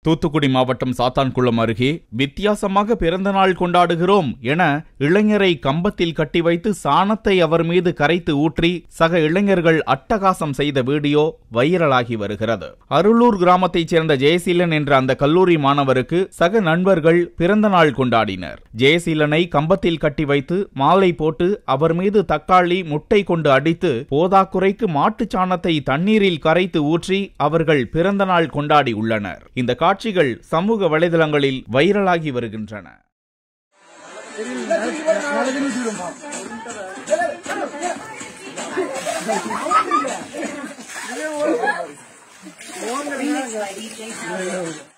தூத்துக்குடி மாவட்டம் சாத்தான்குளம் அருகே வித்தியாசமாக பிறந்தநாள் கொண்டாடுகிறோம் என இளைஞரை கம்பத்தில் கட்டி வைத்து சாணத்தை அவர் மீது கரைத்து ஊற்றி சக இளைஞர்கள் அட்டகாசம் செய்த வீடியோ வைரலாகி வருகிறது அருளூர் கிராமத்தைச் சேர்ந்த ஜெயசீலன் என்ற அந்த கல்லூரி மாணவருக்கு சக நண்பர்கள் பிறந்தநாள் கொண்டாடினர் ஜெயசீலனை கம்பத்தில் கட்டி வைத்து மாலை போட்டு அவர் மீது தக்காளி முட்டை கொண்டு அடித்து போதாக்குறைக்கு மாட்டுச் சாணத்தை தண்ணீரில் கரைத்து ஊற்றி அவர்கள் பிறந்தநாள் கொண்டாடி உள்ளனர் இந்த காட்சிகள் சமூக வலைதளங்களில் வைரலாகி வருகின்றன Remix by DJ Khaled.